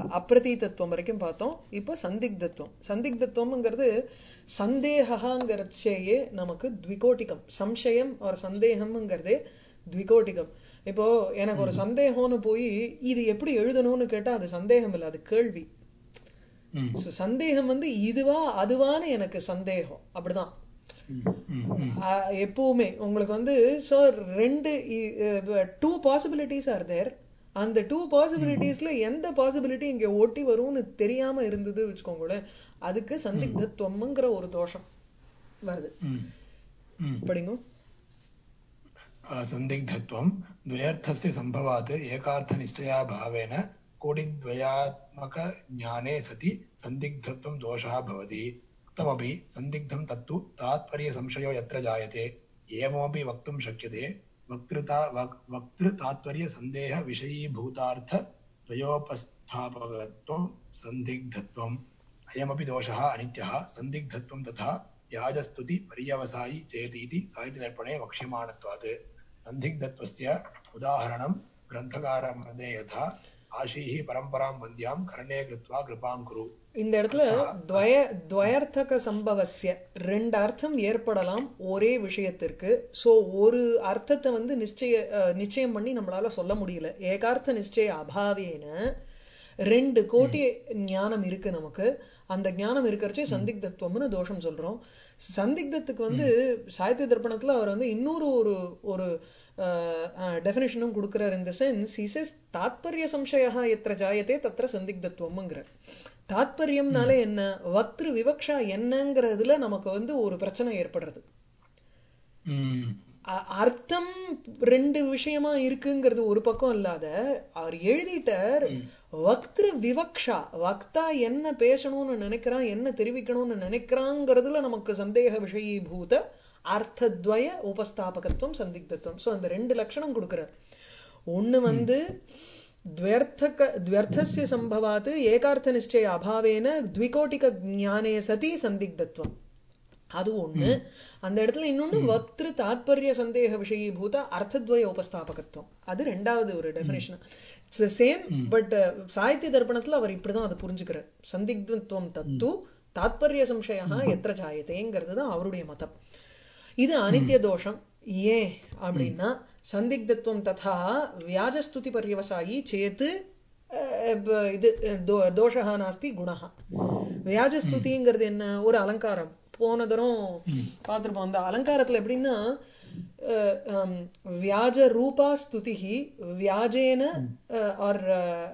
அப்பிரதீதத்துவம் வரைக்கும் பார்த்தோம் இப்போ சந்திக்தத்துவம் சந்திக்தத்துவம்ங்கிறது சந்தேகங்கிறச்சேயே நமக்கு த்விகோட்டிகம் சம்சயம் ஒரு சந்தேகம்ங்கிறதே த்விகோட்டிகம் இப்போ எனக்கு ஒரு சந்தேகம்னு போய் இது எப்படி எழுதணும்னு கேட்டா அது சந்தேகம் இல்லை அது கேள்வி ம், So, சந்தேகம் வந்து இதுவா அதுவான்னு எனக்கு சந்தேகம் அப்படிதான் ம், ம், ம். ஆஹ் எப்பவுமே உங்களுக்கு வந்து ஸோ ரெண்டு டூ பாசிபிலிட்டிஸ் ஆர் தேர் அந்த டூ பாசிபிலிட்டிஸ்ல எந்த பாசிபிலிட்டி இங்க ஒட்டி வரும்னு தெரியாம இருந்தது வச்சுக்கோங்களேன் அதுக்கு சந்திக்தத்துவம்ங்கிற ஒரு தோஷம் வருது ம், ம். படிங்க सन्दिग्धत्वं द्वयर्थस्य सम्भवात् एकार्थनिश्चयाभावेन कोटिद्वयात्मकज्ञाने सति सन्दिग्धत्वं दोषः भवति उक्तमपि सन्दिग्धं तत्तु तात्पर्यसंशयो यत्र जायते एवमपि वक्तुं शक्यते वक्तृता वक् वक्तृतात्पर्यसन्देहविषयीभूतार्थद्वयोपस्थापकत्वं सन्दिग्धत्वम् अयमपि दोषः अनित्यः सन्दिग्धत्वं तथा व्याजस्तुति पर्यवसायि चेत् इति साहित्यदर्पणे वक्ष्यमाणत्वात् सन्दिग्धत्वस्य उदाहरणं ग्रन्थकारमध्ये यथा आशीः परम्परां वन्द्यां कर्णे कृत्वा कृपां कुरु இந்த இடத்துல துவய துவயர்த்தக சம்பவசிய ரெண்டு அர்த்தம் ஏற்படலாம் ஒரே விஷயத்திற்கு சோ ஒரு அர்த்தத்தை வந்து நிச்சய அஹ், நிச்சயம் பண்ணி நம்மளால சொல்ல முடியல ஏகார்த்த நிச்சய அபாவேன ரெண்டு கோட்டி ஞானம் இருக்கு நமக்கு அந்த ஞானம் இருக்கிறச்சே சந்திக்தத்துவம்னு தோஷம் சொல்றோம் சந்திக்தத்துக்கு வந்து சாகித்ய தர்ப்பணத்துல அவர் வந்து இன்னொரு ஒரு ஒரு டெஃபினேஷனும் கொடுக்குறார் இந்த சென்ஸ் இசஸ் தாத்பரிய சம்சயா எத்திர ஜாயத்தே தத்திர சந்திக்தத்துவம்ங்கிற தாத்பரியம்னாலே என்ன வக்திரு விவக்ஷா என்னங்கிறதுல நமக்கு வந்து ஒரு பிரச்சனை ஏற்படுறது ம், அ- அர்த்தம் ரெண்டு விஷயமா இருக்குங்கிறது ஒரு பக்கம் இல்லாத அவர் எழுதிட்டார் வக்திரு விவக்ஷா வக்தா என்ன பேசணும்னு நினைக்கிறான் என்ன தெரிவிக்கணும்னு நினைக்கிறாங்கிறதுல நமக்கு சந்தேக விஷயீபூத அர்த்தத்வய உபஸ்தாபகத்துவம் சந்திக்தத்துவம் சோ அந்த ரெண்டு லட்சணம் கொடுக்கிறார் ஒண்ணு வந்து द्व्यर्थक द्व्यर्थस्य सम्भवात् ஏகார்த்தநிச்சய அபாவேன த்விகோட்டிக ஞானே சதி சந்திக்தத்துவம் அது ஒண்ணு அந்த இடத்துல இன்னொன்னு வக்திரு தாத்பரிய சந்தேக விஷயீபூத அர்த்தத்வய உபஸ்தாபகத்துவம் அது ரெண்டாவது ஒரு டெபினேஷன் இட்ஸ் சேம் பட் சாகித்ய தர்ப்பணத்துல அவர் இப்படிதான் அதை புரிஞ்சுக்கிறார் சந்திக்தத்துவம் தத்து தாத்பரிய சம்சயா எத்திர ஜாயத்தேங்கிறது தான் அவருடைய மதம் இது அனித்திய தோஷம் ஏன் அப்படின்னா சந்திக்தத்துவம் ததா வியாஜஸ்துதி பர்யவசாயி சேத்து அஹ், ப- இது தோ- தோஷா நாஸ்தி குணஹா வியாஜஸ்துதிங்கிறது என்ன ஒரு அலங்காரம் போன தரம் பார்த்திருப்போம் அந்த அலங்காரத்துல எப்படின்னா அஹ், ஹம், வியாஜ ரூபா ஸ்துதிஹி வியாஜேன ஆர்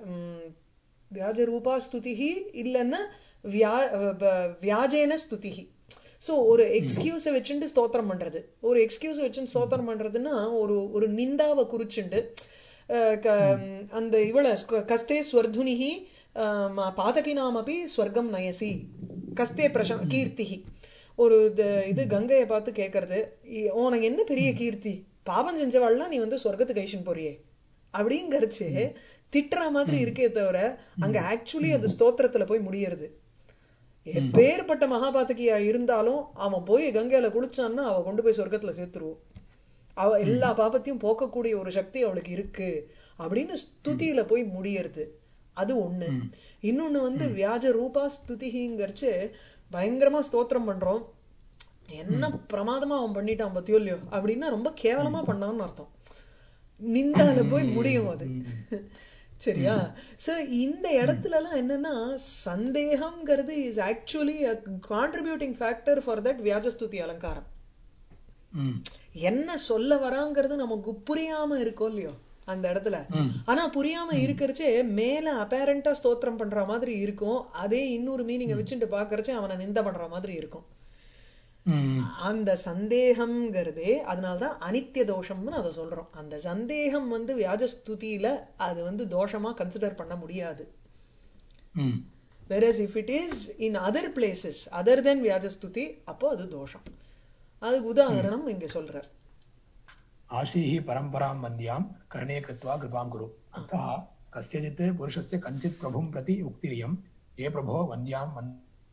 வியாஜ ரூபா ஸ்துதிஹி இல்லைன்னா வியா வ- வியாஜேன ஸ்துதிஹி சோ ஒரு எக்ஸ்கியூஸை வச்சுட்டு ஸ்தோத்திரம் பண்றது ஒரு எக்ஸ்கியூஸை வச்சுட்டு ஸ்தோத்திரம் பண்றதுன்னா ஒரு ஒரு நிந்தாவை குறிச்சுண்டு அஹ், க- அந்த இவள ஸ்க- கஸ்தே ஸ்வர்துனிஹி அஹ், பாதகினாமபி ஸ்வர்க்கம் நயசி கஸ்தே பிரச கீர்த்திஹி ஒரு இது- இது கங்கையை பார்த்து கேட்கறது "இ- உனக்கு என்ன பெரிய கீர்த்தி பாவம் செஞ்சவாள்லாம் நீ வந்து சொர்க்கத்துக்கு ஐஷன் போறியே அப்படிங்கறச்சு திட்டுற மாதிரி இருக்கே தவிர அங்க ஆக்சுவலி அது ஸ்தோத்திரத்துல போய் முடியறது எப்பேற்பட்ட மகாபாதகியா இருந்தாலும் அவன் போய் கங்கையில குளிச்சான்னா அவ கொண்டு போய் சொர்க்கத்துல சேர்த்துருவோம் அவ எல்லா பாபத்தையும் போக்கக்கூடிய ஒரு சக்தி அவளுக்கு இருக்கு அப்படின்னு ஸ்துதியில போய் முடியறது அது ஒண்ணு இன்னொன்னு வந்து வியாஜ ரூபா ஸ்துதிங்கிறச்சு பயங்கரமா ஸ்தோத்திரம் பண்றோம் என்ன பிரமாதமா அவன் பண்ணிட்டான் பத்தியோ இல்லையோ அப்படின்னா ரொம்ப கேவலமா பண்ணான்னு அர்த்தம் நிந்தால போய் முடியும் அது சரியா சோ இந்த இடத்துல எல்லாம் என்னன்னா சந்தேகம்ங்கிறது is actually contributing factor for that வியாஜஸ்துதி அலங்காரம் ம், என்ன சொல்ல வராங்கிறது நமக்கு புரியாம இருக்கோ இல்லையோ அந்த இடத்துல ம். ஆனா புரியாம இருக்கறச்சே மேல அப்பேரண்டா ஸ்தோத்திரம் பண்ற மாதிரி இருக்கும் அதே இன்னொரு மீனிங்க வச்சுட்டு பாக்குறச்சே அவனை நிந்த பண்ற மாதிரி இருக்கும் ம், அந்த சந்தேகம்ங்கிறதே அதனாலதான் அனித்திய தோஷம்னு அதை சொல்றோம் அந்த சந்தேகம் வந்து வியாஜஸ்துதியில அது வந்து தோஷமா கன்சிடர் பண்ண முடியாது ம். whereas if it is in other places other than வியாஜஸ்துதி அப்போ அது தோஷம் அதுக்கு உதாரணம் இங்க சொல்றார் आशीः परम्परां वन्द्यां कर्णे कृत्वा कृपां कुरु अतः कस्यचित् पुरुषस्य कञ्चित् प्रभुं प्रति उक्तिरियं ये प्रभो वन्द्यां वन्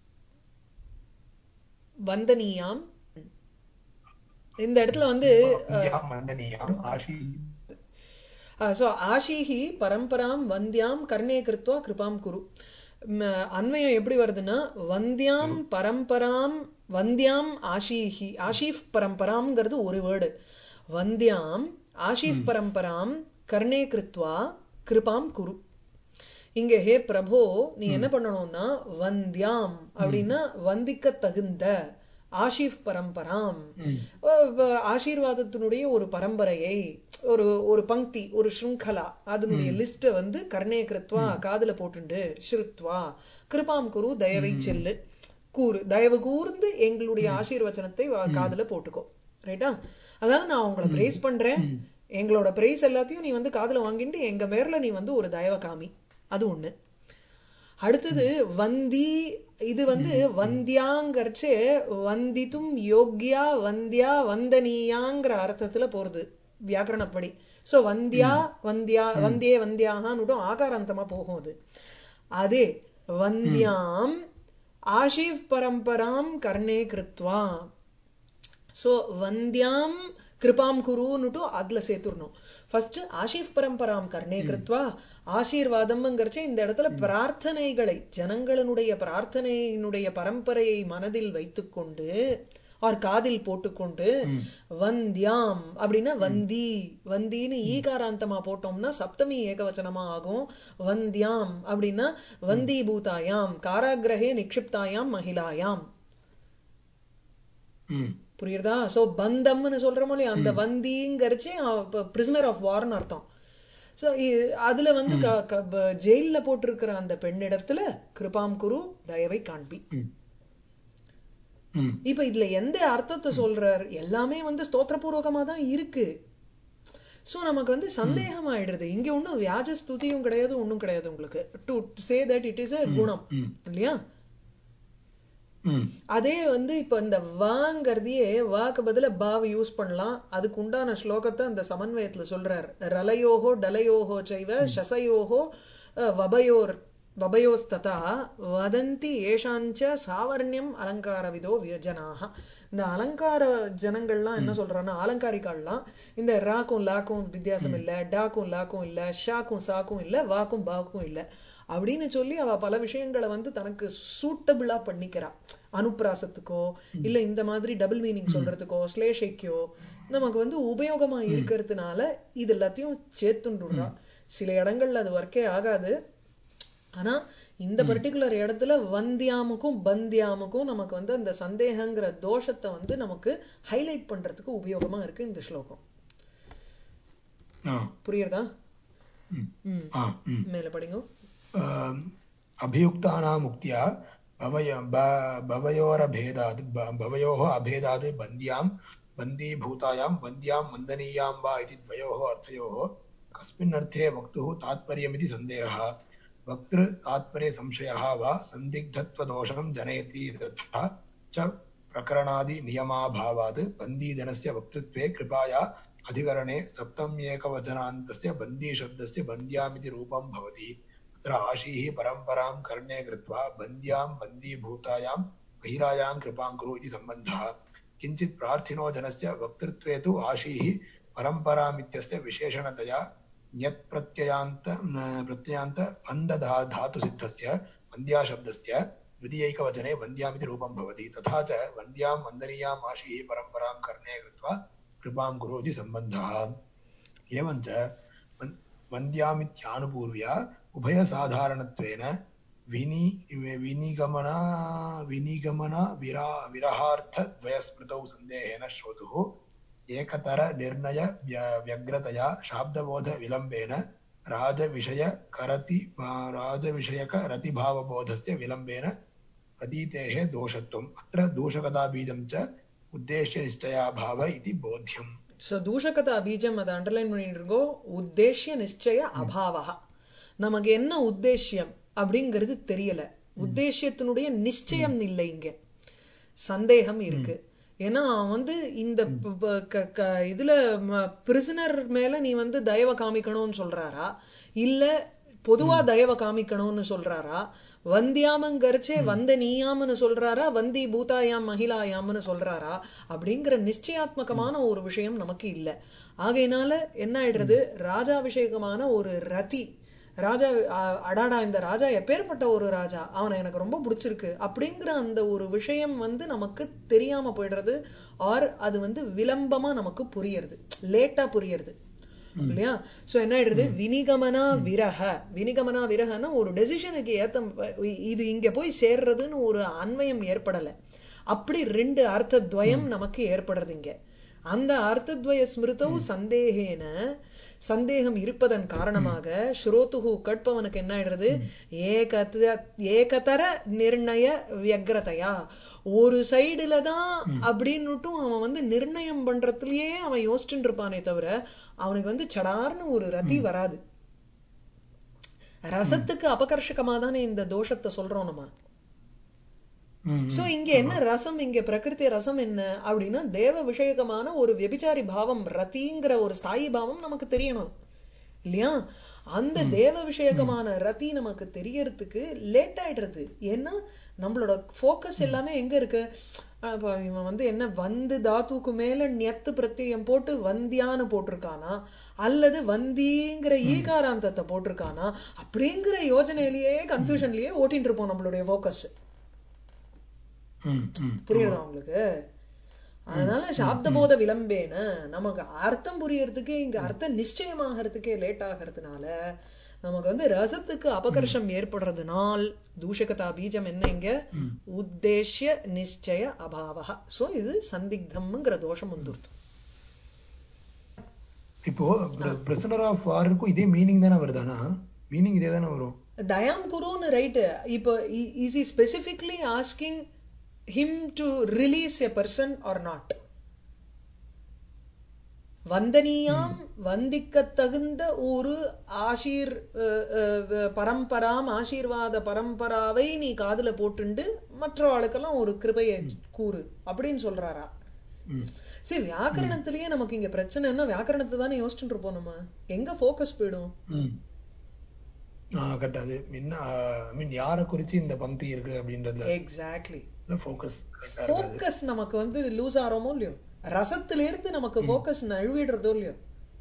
வந்தனியாம் இந்த இடத்துல வந்து वन्द्यां वन्दनीयाम् आशी சோ ஆஷீஹி பரம்பராம் வந்தியாம் கர்ணே கிருத்வா கிருபாம் குரு ம, அன்வயம் எப்படி வருதுன்னா வந்தியாம் பரம்பராம் வந்தியாம் ஆஷீஹி ஆஷீஃப் பரம்பராம்ங்கிறது ஒரு வேர்டு வந்தியாம் ஆஷீஃப் பரம்பராம் கர்ணே கிருத்வா கிருபாம் குரு இங்க ஹே பிரபோ நீ என்ன பண்ணணும்னா வந்தியாம் அப்படின்னா வந்திக்க தகுந்த ஆஷீஃப் பரம்பராம் ம். அஹ் வ- ஆசீர்வாதத்தினுடைய ஒரு பரம்பரையை ஒரு ஒரு பங்கி ஒரு ஸ்ருங்கலா அதனுடைய லிஸ்ட வந்து கர்ணே கிருத்வா காதுல போட்டுண்டு ஸ்ருத்வா கிருபாம் குரு தயவை செல்லு கூறு தயவு கூர்ந்து எங்களுடைய ஆசீர்வச்சனத்தை வா- காதுல போட்டுக்கோ ரைட்டா அதாவது நான் உங்களை பிரைஸ் பண்றேன் எங்களோட பிரைஸ் எல்லாத்தையும் நீ வந்து காதுல வாங்கிட்டு எங்க மேல நீ வந்து ஒரு தயவ காமி அது ஒண்ணு அடுத்தது வந்தி இது வந்து வந்தியாங்கர்ச்சே வந்தித்தும் யோக்யா வந்தியா வந்தனீயாங்கிற அர்த்தத்துல போறது வியாக்கரணப்படி சோ வந்தியா வந்தியா வந்தியே வந்தியாகான்னு ஆகாராந்தமா போகும் அது அதே வந்தியாம் ஆஷீவ் பரம்பராம் கர்ணே கிருத்வா சோ வந்தியாம் கிருபாம் குருன்னுட்டு அதுல சேர்த்துடணும் ஃபர்ஸ்ட் ஆஷீஃப் பரம்பராம் கர்ணே கிருத்வா ஆசீர்வாதம்ங்கிறச்ச இந்த இடத்துல பிரார்த்தனைகளை ஜனங்களினுடைய பிரார்த்தனையினுடைய பரம்பரையை மனதில் வைத்துக்கொண்டு ஆர் காதில் போட்டுக்கொண்டு வந்தியாம் அப்படின்னா வந்தி வந்தின்னு ஈகாராந்தமா போட்டோம்னா சப்தமி ஏகவச்சனமா ஆகும் வந்தியாம் அப்படின்னா வந்தி பூதாயாம் காராகிரகே நிக்ஷிப்தாயாம் மகிழாயாம் ம் புரியுறதா சோ பந்தம்னு சொல்றோமோ இல்லையா அந்த வந்திங்கிறச்சே பிரிசனர் ஆஃப் வார்னு அர்த்தம் சோ அதுல வந்து க- க- ப- ஜெயில்ல போட்டிருக்கிற அந்த பெண்ணிடத்துல கிருபாம் குரு தயவை காண்பி ம் ம் இப்ப இதுல எந்த அர்த்தத்தை சொல்றார் எல்லாமே வந்து ஸ்தோத்திரபூர்வகமா தான் இருக்கு சோ நமக்கு வந்து சந்தேகம் ஆயிடுறது இங்க ஒண்ணும் வியாஜ ஸ்துதியும் கிடையாது ஒண்ணும் கிடையாது உங்களுக்கு to say that it is a குணம் ம் இல்லையா ம் அதே வந்து இப்ப இந்த வாங்கிறதையே வாக்கு பதிலா பாவை யூஸ் பண்ணலாம் அதுக்கு உண்டான ஸ்லோகத்தை அந்த சமன்வயத்துல சொல்றார் ரலயோகோ டலயோகோ செய்வ சசயோகோ அஹ், வபயோர் வபயோஸ்ததா வதந்தி ஏஷாஞ்ச சாவர்ணியம் அலங்கார விதோ வியஜனாக இந்த அலங்கார ஜனங்கள்லாம் என்ன சொல்றாங்கன்னா அலங்காரிக்காள்லாம் இந்த ராக்கும் லாக்கும் வித்தியாசம் இல்ல டாக்கும் லாக்கும் இல்ல ஷாக்கும் சாக்கும் இல்ல வாக்கும் பாக்கும் இல்ல அப்படின்னு சொல்லி அவ பல விஷயங்களை வந்து தனக்கு சூட்டபிளா பண்ணிக்கிறா அனுப்பிராசத்துக்கோ இல்ல இந்த மாதிரி டபுள் மீனிங் சொல்றதுக்கோ ஸ்லேஷைக்கோ நமக்கு வந்து உபயோகமா இருக்கிறதுனால இது எல்லாத்தையும் சேர்த்துண்டுடுறா சில இடங்கள்ல அது ஒர்க்கே ஆகாது ஆனா இந்த பர்டிகுலர் இடத்துல வந்தியாமுக்கும் பந்தியாமுக்கும் நமக்கு வந்து அந்த சந்தேகங்கிற தோஷத்தை வந்து நமக்கு ஹைலைட் பண்றதுக்கு உபயோகமா இருக்கு இந்த ஸ்லோகம் ஆ புரியுறதா ம் ம் ஆ ம் மேல படிங்க अम्, अभियुक्तानामुक्त्या भवय ब- भवयोरभेदात् ब- भवयोः अभेदात् बन्द्यां बन्दीभूतायां बन्द्यां वन्दनीयां वा इति द्वयोः अर्थयोः कस्मिन्नर्थे वक्तुः तात्पर्यमिति सन्देहः वक्तृतात्पर्यसंशयः वा सन्दिग्धत्वदोषं जनयति तथा च प्रकरणादिनियमाभावात् बन्दीजनस्य वक्तृत्वे कृपाया अधिकरणे सप्तम्येकवचनान्तस्य बन्दीशब्दस्य बन्द्यामिति रूपं भवति तत्र आशीः परम्परां कर्णे कृत्वा बन्द्यां बन्दीभूतायां महिलायां कृपां कुरु इति सम्बन्धः किञ्चित् प्रार्थिनो जनस्य वक्तृत्वे तु आशीः परम्परामित्यस्य विशेषणतया ण्यत्प्रत्ययान्त प्रत्ययान्त बन्धधा धातुसिद्धस्य वन्द्याशब्दस्य द्वितीयैकवचने वन्द्यामिति रूपं भवति तथा च वन्द्यां वन्दनीयाम् आशीः परम्परां कर्णे कृत्वा कृपां कुरु इति सम्बन्धः एवञ्च वन्- वन्द्यामित्यानुपूर्व्या उभयसाधारणत्वेन विनि विनिगमना विनिगमन विरा विरहार्थद्वयस्मृतौ सन्देहेन श्रोतुः एकतरनिर्णय व्य- व्यग्रतया शाब्दबोधविलम्बेन राजविषयकरति राजविषयकरतिभावबोधस्य विलम्बेन प्रतीतेः दोषत्वम् अत्र दूषकताबीजं च उद्देश्यनिश्चयाभाव इति बोध्यम् ஸோ தூஷகதா பீஜம் அதை அண்டர்லைன் பண்ணிட்டு இருக்கோம் உத்தேசிய நிச்சய அபாவா நமக்கு என்ன உத்தேசியம் அப்படிங்கிறது தெரியல உத்தேசியத்தினுடைய நிச்சயம் இல்லை இங்க சந்தேகம் இருக்கு ஏன்னா அவன் வந்து இந்த ப- ப- க- க- இதுல பிரிசனர் மேல நீ வந்து தயவை காமிக்கணும்னு சொல்றாரா இல்ல பொதுவா தயவை காமிக்கணும்னு சொல்றாரா வந்தியாமங்கரிச்சே வந்த நீயாம்னு சொல்றாரா வந்தி பூதாயாம் மகிழாயாம்னு சொல்றாரா அப்படிங்கிற நிச்சயாத்மகமான ஒரு விஷயம் நமக்கு இல்ல ஆகையினால என்ன ஆயிடுறது ராஜாபிஷேகமான ஒரு ரதி ராஜா அ- அடாடா இந்த ராஜா எப்பேற்பட்ட ஒரு ராஜா அவனை எனக்கு ரொம்ப பிடிச்சிருக்கு அப்படிங்கிற அந்த ஒரு விஷயம் வந்து நமக்கு தெரியாம போயிடுறது ஆர் அது வந்து விளம்பமா நமக்கு புரியறது லேட்டா புரியறது இல்லையா சோ என்ன ஆயிடுது வினிகமனா விரக வினிகமனா விரகன்னா ஒரு டெசிஷனுக்கு ஏத்த இது இங்க போய் சேர்றதுன்னு ஒரு அன்வயம் ஏற்படல அப்படி ரெண்டு அர்த்தத்வயம் நமக்கு ஏற்படுறது இங்க அந்த அர்த்தத்வய ஸ்மிருதவு சந்தேகேன சந்தேகம் இருப்பதன் காரணமாக ஸ்ரோதுகு கட்பவனுக்கு என்ன ஆயிடுறது ஏகத ஏகதர நிர்ணய வியக்ரதையா ஒரு சைடுல தான் அப்படின்னுட்டும் அவன் வந்து நிர்ணயம் பண்றதுலயே அவன் யோசிச்சுட்டு இருப்பானே தவிர அவனுக்கு வந்து சடார்னு ஒரு ரதி வராது ரசத்துக்கு அபகர்ஷகமா தானே இந்த தோஷத்தை சொல்றோம் நம்ம ம், சோ இங்க என்ன ரசம் இங்க பிரகிருதி ரசம் என்ன அப்படின்னா தேவ விஷயகமான ஒரு விபிச்சாரி பாவம் ரதிங்கிற ஒரு ஸ்தாயி பாவம் நமக்கு தெரியணும் இல்லையா அந்த தேவ விஷயகமான ரதி நமக்கு தெரியறதுக்கு லேட் ஆயிடுறது ஏன்னா நம்மளோட ஃபோக்கஸ் எல்லாமே எங்க இருக்கு அஹ் இப்ப இவன் வந்து என்ன வந்து தாத்துக்கு மேல நெத்து பிரத்யம் போட்டு வந்தியான்னு போட்டிருக்கானா அல்லது வந்திங்கிற ஈகாராந்தத்தை போட்டிருக்கானா அப்படிங்கிற யோஜனையிலேயே கன்ஃபியூஷன்லயே ஓட்டிட்டு இருப்போம் நம்மளுடைய ஃபோக்கஸ் ம், ம். புரியுதா உங்களுக்கு அதனால சாப்தபோத விளம்பேன நமக்கு அர்த்தம் புரியறதுக்கே இங்க அர்த்தம் நிச்சயமாகறதுக்கே லேட் ஆகிறதுனால நமக்கு வந்து ரசத்துக்கு அபகர்ஷம் ஏற்படுறதுனால் தூஷகதா பீஜம் என்ன இங்க உத்தேஷ்ய நிச்சய அபாவா சோ இது சந்திக்தம்ங்கிற தோஷம் வந்துருது இப்போ பிரிசனர் ஆஃப் வாருக்கும் இதே மீனிங் தானே வருதானா மீனிங் இதே தானே வரும் தயாம் குருன்னு ரைட்டு இப்போ is he specifically asking him to release a person or not வந்தனியாம் வந்திக்கத் தகுந்த ஒரு ஆசீர் அஹ், அஹ், பரம்பராம் ஆசீர்வாத பரம்பராவை நீ காதுல போட்டுண்டு மற்ற ஆளுக்கெல்லாம் ஒரு கிருபையை கூறு அப்படின்னு சொல்றாரா ம். சரி வியாக்கரணத்திலேயே நமக்கு இங்க பிரச்சனைன்னா வியாக்கரணத்தை தானே யோசிச்சுட்டு இருப்போம் நம்ம எங்க ஃபோக்கஸ் போயிடும் ம். ஆ கரெக்ட் அது என்ன ஐ மீன் யாரை குறிச்சு இந்த பங்கி இருக்கு அப்படின்றதுல எக்ஸாக்ட்லி ஃபோக்கஸ் கரெக்டா இருக்கு ஃபோக்கஸ் நமக்கு வந்து லூஸ் ஆகிறோமோ இல்லையோ ரசத்துல இருந்து நமக்கு ஃபோக்கஸ் நழுவிடுறதோ இல்லையோ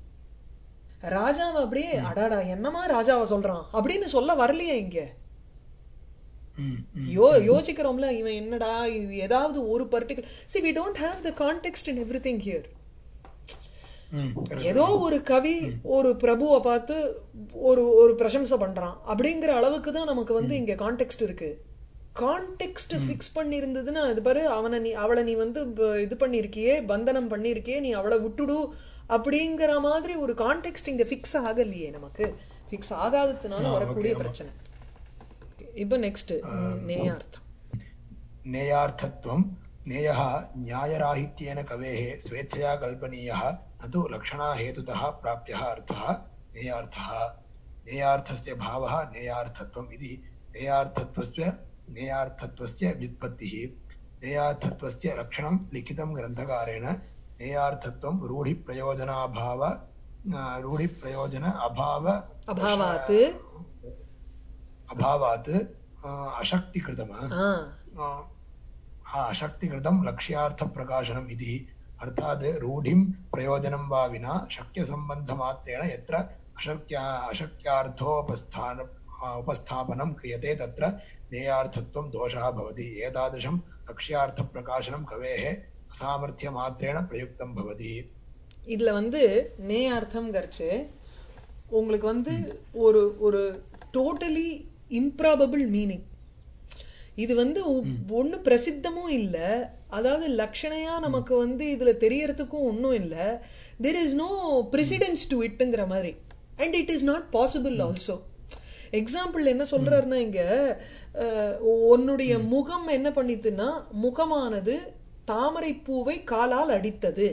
ராஜாவை அப்படியே அடாடா என்னமா ராஜாவை சொல்றான் அப்படின்னு சொல்ல வரலையே இங்க ம், ம். யோ யோசிக்கிறோம்ல இவன் என்னடா இது ஏதாவது ஒரு particular see we don't have the context in everything here ம், correct. ஏதோ ஒரு கவி ஒரு பிரபுவை பார்த்து ஒரு ஒரு பிரசம்சை பண்றான் அப்படிங்கிற அளவுக்கு தான் நமக்கு வந்து இங்க கான்டெக்ட் இருக்கு கான்டெக்ட் ஃபிக்ஸ் பண்ணி இருந்ததுன்னா அது பாரு அவனை நீ அவளை நீ வந்து ப- இது பண்ணிருக்கியே பந்தனம் பண்ணிருக்கியே நீ அவளை விட்டுடு அப்படிங்கிற மாதிரி ஒரு கான்டெக்ட் இங்க ஃபிக்ஸ் ஆகலையே நமக்கு ஃபிக்ஸ் ஆகாததுனால வரக்கூடிய பிரச்சனை இப்ப நெக்ஸ்ட் நேயார்த்தம் नेयार्थत्वं नेयः न्यायराहित्येन कवेः स्वेच्छया कल्पनीयः न तु लक्षणाहेतुतः प्राप्यः अर्थः नेयार्थः नेयार्थस्य भावः नेयार्थत्वम् इति नेयार्थत्वस्य नेयार्थत्वस्य व्युत्पत्तिः नेयार्थत्वस्य लक्षणं लिखितं ग्रन्थकारेण नेयार्थत्वं रूढिप्रयोजनाभाव अ, रूढिप्रयोजन अभाव அபாவாத்து अभावात् अ, अशक्तिकृतम् ஆ हा अशक्तिकृतं लक्ष्यार्थप्रकाशनम् इति अर्थात् रूढिं प्रयोजनं वा विना शक्यसम्बन्धमात्रेण यत्र अशक्या अशक्यार्थोपस्थान उपस्थापनं क्रियते तत्र नेयार्थत्वं दोषः भवति एतादृशं लक्ष्यार्थप्रकाशनं कवेः असामर्थ्यमात्रेण प्रयुक्तं भवति இதுல வந்து நே அர்த்தம் கரிச்சு உங்களுக்கு வந்து ஒரு ஒரு டோட்டலி இம்ப்ராபபிள் மீனிங் இது வந்து ஒண்ணு பிரசித்தமும் இல்ல அதாவது லட்சணையா நமக்கு வந்து இதுல தெரியறதுக்கும் ஒண்ணும் இல்ல there is no precedence to இட்டுங்கிற மாதிரி and it is not possible also example என்ன சொல்றாருன்னா இங்க அஹ், உன்னுடைய முகம் என்ன பண்ணித்துன்னா முகமானது தாமரை பூவை காலால் அடித்தது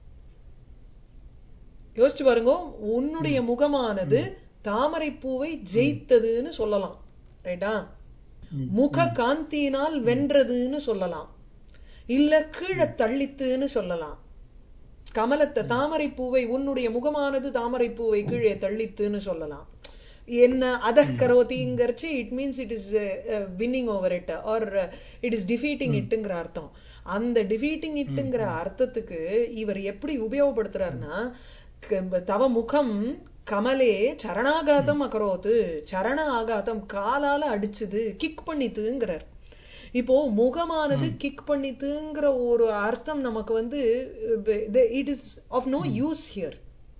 யோசிச்சு பாருங்க உன்னுடைய முகமானது தாமரை பூவை ஜெயித்ததுன்னு சொல்லலாம் ரைட்டா முக காந்தியினால் வென்றதுன்னு சொல்லலாம் இல்ல கீழே தள்ளித்துன்னு சொல்லலாம் கமலத்தை தாமரை பூவை உன்னுடைய முகமானது தாமரை பூவை கீழே தள்ளித்துன்னு சொல்லலாம் என்ன அத கரோதிங்கிறச்சு it means it is winning over it or it is defeating இட்டுங்கிற அர்த்தம் அந்த டிஃபீட்டிங் இட்டுங்கிற அர்த்தத்துக்கு இவர் எப்படி உபயோகப்படுத்துறாருன்னா க- தவ முகம் கமலே சரணாகாதம் அகரோத்து சரண ஆகாதம் காலால அடிச்சுது கிக் பண்ணித்துங்கிறார் இப்போ முகமானது கிக் பண்ணித்துங்கிற ஒரு அர்த்தம் நமக்கு வந்து it is of no use here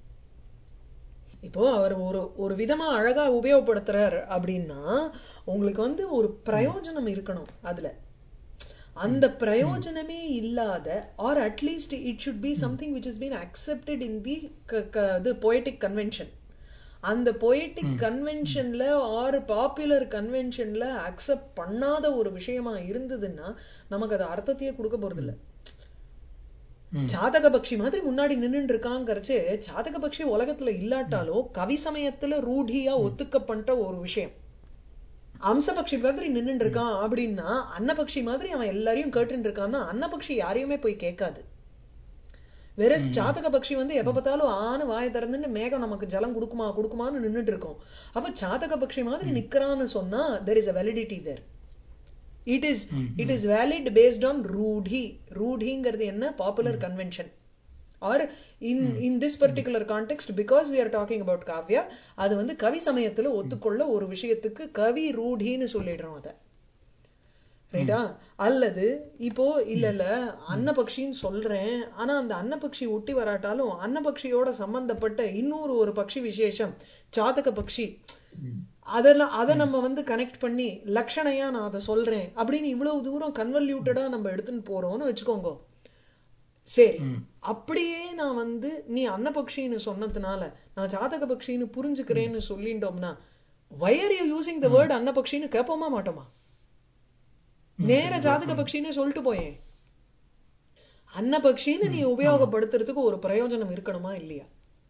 இப்போ அவர் ஒரு ஒரு விதமா அழகா உபயோகப்படுத்துறார் அப்படின்னா உங்களுக்கு வந்து ஒரு பிரயோஜனம் இருக்கணும் அதுல அந்த பிரயோஜனமே இல்லாத or at least it should be something which is been accepted in the இது பொயட்டிக் கன்வென்ஷன் அந்த பொயட்டிக் கன்வென்ஷன்ல ஆர் பாப்புலர் கன்வென்ஷன்ல அக்செப்ட் பண்ணாத ஒரு விஷயமா இருந்ததுன்னா நமக்கு அது அர்த்தத்தையே கொடுக்க போறது இல்ல ம். ஜாதக பக்ஷி மாதிரி முன்னாடி நின்னுட்டு இருக்காங்கிறச்சு ஜாதக பக்ஷி உலகத்துல இல்லாட்டாலும் கவி சமயத்துல ரூಢியா ஒத்துக்கப்பட்ட ஒரு விஷயம் அம்சபக்ஷி மாதிரி நின்னுட்டு இருக்கான் அப்படின்னா அன்னபக்ஷி மாதிரி அவன் எல்லாரையும் கேட்டுட்டு இருக்கான்னா அன்னபக்ஷி யாரையுமே போய் கேட்காது வேற ஜாதக பக்ஷி வந்து எப்ப பார்த்தாலும் ஆன வாயை திறந்துட்டு மேகம் நமக்கு ஜலம் கொடுக்குமா கொடுக்குமான்னு நின்னுட்டு இருக்கோம் அப்ப ஜாதக பக்ஷி மாதிரி நிக்கிறான்னு சொன்னா there is a validity there it is it is valid based on ரூಢி ரூಢிங்கிறது என்ன popular convention or in in this particular context because we are talking about காவ்யா அது வந்து கவி சமயத்துல ஒத்துக்கொள்ள ஒரு விஷயத்துக்கு கவி ரூಢின்னு சொல்லிடுறோம் அதை ரைட்டா அல்லது இப்போ இல்ல இல்ல அன்னபக்ஷின்னு சொல்றேன் ஆனா அந்த அன்னபக்ஷி ஒட்டி வராட்டாலும் அன்னபக்ஷியோட சம்பந்தப்பட்ட இன்னொரு ஒரு பக்ஷி விசேஷம் ஜாதக பக்ஷி அதெல்லாம் அதை நம்ம வந்து கனெக்ட் பண்ணி லக்ஷணையா நான் அதை சொல்றேன் அப்படின்னு இவ்வளவு தூரம் கன்வல்யூட்டடா நம்ம எடுத்துன்னு போறோம்னு வச்சுக்கோங்க சரி அப்படியே நான் வந்து நீ அன்னபக்ஷின்னு சொன்னதுனால நான் ஜாதக பக்ஷின்னு புரிஞ்சுக்கிறேன்னு சொல்லிட்டோம்னா why are you using the word அன்னபக்ஷின்னு கேட்போமா மாட்டோமா நேர ஜாதக பக்ஷின்னு சொல்லிட்டு போயேன் அன்னபக்ஷின்னு நீ உபயோகப்படுத்துறதுக்கு ஒரு பிரயோஜனம் இருக்கணுமா இல்லையா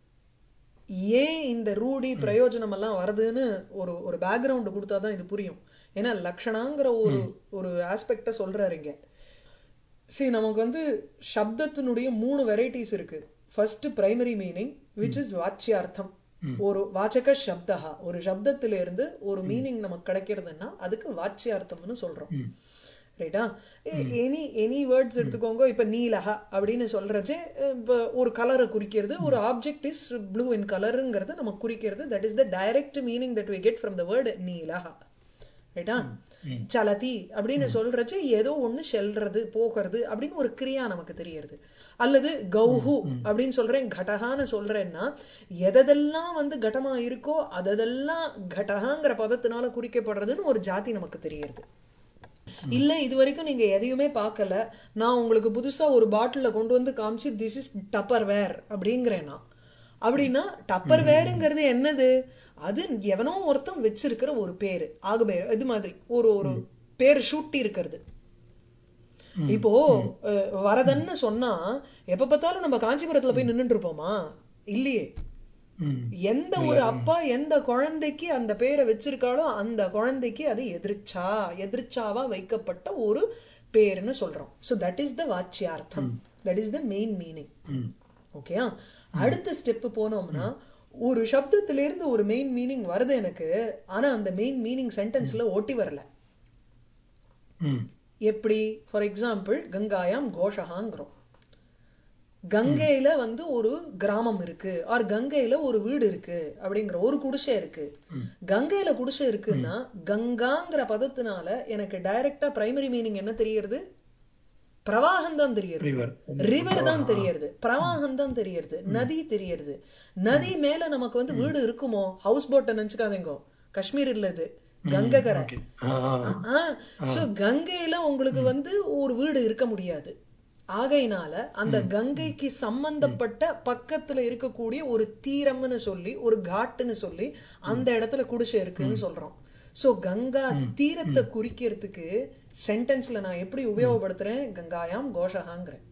ஏன் இந்த ரூடி பிரயோஜனம் எல்லாம் வருதுன்னு ஒரு ஒரு பேக்ரவுண்ட் கொடுத்தாதான் இது புரியும் ஏன்னா லக்ஷணாங்கிற ஒரு ஒரு ஆஸ்பெக்ட சொல்றாரு இங்க சரி நமக்கு வந்து சப்தத்தினுடைய மூணு வெரைட்டிஸ் இருக்கு first primary meaning which is வாச்சியார்த்தம் ஒரு வாச்சக சப்தா ஒரு சப்தத்தில இருந்து ஒரு மீனிங் நமக்கு கிடைக்கிறதுன்னா அதுக்கு வாச்சியார்த்தம்னு சொல்றோம் ரைட்டா எனி எனி வேர்ட்ஸ் எடுத்துக்கோங்க இப்ப நீலஹா அப்படின்னு சொல்றச்சு இப்ப ஒரு கலரை குறிக்கிறது ஒரு ஆப்ஜெக்ட் இஸ் ப்ளூ இன் கலருங்கிறது நமக்கு குறிக்கிறது that is the direct meaning that we get from the word நீலஹா ரைட்டா சலதி அப்படின்னு சொல்றச்சு ஏதோ ஒண்ணு செல்றது போகிறது அப்படின்னு ஒரு கிரியா நமக்கு தெரியறது அல்லது கௌஹு அப்படின்னு சொல்றேன் கடகான்னு சொல்றேன்னா எதெல்லாம் வந்து கடமா இருக்கோ அதெல்லாம் கடகாங்கிற பதத்தினால குறிக்கப்படுறதுன்னு ஒரு ஜாதி நமக்கு தெரியறது இல்ல இது வரைக்கும் நீங்க எதையுமே பார்க்கல நான் உங்களுக்கு புதுசா ஒரு பாட்டில கொண்டு வந்து காமிச்சு திஸ் இஸ் டப்பர் வேர் அப்படிங்கிறேன்னா அப்படின்னா டப்பர் வேருங்கிறது என்னது அது எவனோ ஒருத்தன் வச்சிருக்கிற ஒரு பேரு ஆகவே இது மாதிரி ஒரு ஒரு பேர் சூட்டி இருக்கிறது இப்போ அஹ், வரதன்னு சொன்னா எப்ப பார்த்தாலும் நம்ம காஞ்சிபுரத்துல போய் நின்னுட்டு இருப்போமா இல்லையே எந்த ஒரு அப்பா எந்த குழந்தைக்கு அந்த பேரை வச்சிருக்காளோ அந்த குழந்தைக்கு அது எதிர்ச்சா எதிர்ச்சாவா வைக்கப்பட்ட ஒரு பேருன்னு சொல்றோம் சோ தட் இஸ் த வாச்சியார்த்தம் that is the main meaning ஓகேயா அடுத்த ஸ்டெப் போனோம்னா ஒரு சப்தத்துல இருந்து ஒரு மெயின் மீனிங் வருது எனக்கு ஆனா அந்த மெயின் மீனிங் சென்டென்ஸ்ல ஓட்டி வரல எப்படி ஃபார் எக்ஸாம்பிள் கங்காயாம் கோஷகாங்கிறோம் கங்கையில வந்து ஒரு கிராமம் இருக்கு ஆர் கங்கையில ஒரு வீடு இருக்கு அப்படிங்கிற ஒரு குடிசை இருக்கு கங்கையில குடிசை இருக்குன்னா கங்காங்கிற பதத்தினால எனக்கு டைரக்டா பிரைமரி மீனிங் என்ன தெரியறது பிரவாகம் தான் தெரியறது ரிவர் ரிவர் தான் தெரியறது பிரவாகம் தான் தெரியறது நதி தெரியறது நதி மேல நமக்கு வந்து வீடு இருக்குமோ ஹவுஸ் போட்டை நினைச்சுக்காதீங்க காஷ்மீர் இல்ல இது கங்ககரை சோ கங்கையில உங்களுக்கு வந்து ஒரு வீடு இருக்க முடியாது ஆகையினால அந்த கங்கைக்கு சம்பந்தப்பட்ட பக்கத்துல இருக்கக்கூடிய ஒரு தீரம்னு சொல்லி ஒரு காட்டுன்னு சொல்லி அந்த இடத்துல குடிசை இருக்குன்னு சொல்றோம் சோ கங்கா தீரத்தை குறிக்கிறதுக்கு சென்டென்ஸ்ல நான் எப்படி உபயோகப்படுத்துறேன் கங்காயாம் கோஷகாங்கிறேன்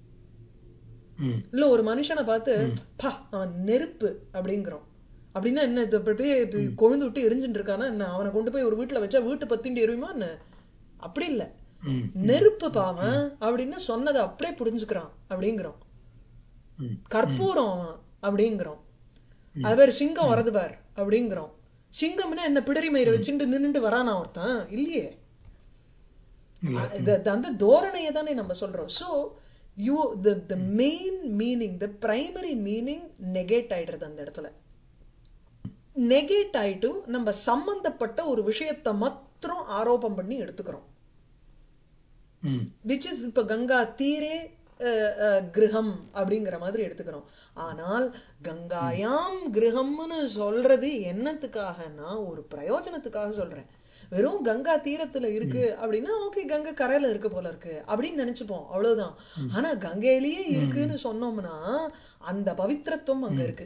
இல்ல ஒரு மனுஷனை பார்த்து பா அவன் நெருப்பு அப்படிங்கிறோம் அப்படின்னா என்ன இது அப்படியே இப்படி கொழுந்து விட்டு எரிஞ்சுட்டு இருக்கானா என்ன அவனை கொண்டு போய் ஒரு வீட்டுல வச்சா வீட்டு பத்திண்டு எரியுமா என்ன அப்படி இல்ல நெருப்பு பாவன் அப்படின்னு சொன்னதை அப்படியே புரிஞ்சுக்கிறான் அப்படிங்கிறோம் கற்பூரம் அவன் அப்படிங்கிறோம் அது பேர் சிங்கம் வரது பார் அப்படிங்கிறோம் சிங்கம்னா என்ன பிடரி மயிரை வச்சுட்டு நின்னுட்டு வரானா ஒருத்தன் இல்லையே இல்ல அ- இது- இது அந்த தோரணையை தானே நம்ம சொல்றோம் so you the the main meaning the primary meaning negate ஆயிடுறது அந்த இடத்துல நெகேட் ஆயிட்டு நம்ம சம்பந்தப்பட்ட ஒரு விஷயத்தை மாத்திரம் ஆரோபம் பண்ணி எடுத்துக்கிறோம் ம் விச் இஸ் இப்ப கங்கா தீரே அஹ், அஹ், கிரகம் அப்படிங்கிற மாதிரி எடுத்துக்கிறோம் ஆனால் கங்காயாம் கிரகம்னு சொல்றது என்னத்துக்காகனா ஒரு பிரயோஜனத்துக்காக சொல்றேன் வெறும் கங்கா தீரத்துல இருக்கு அப்படின்னா ஓகே கங்கை கரையில இருக்கு போல இருக்கு அப்படின்னு நினைச்சுப்போம் அவ்வளவுதான் ஆனா கங்கையிலேயே இருக்குன்னு சொன்னோம்னா அந்த பவித்திரத்துவம் அங்க இருக்கு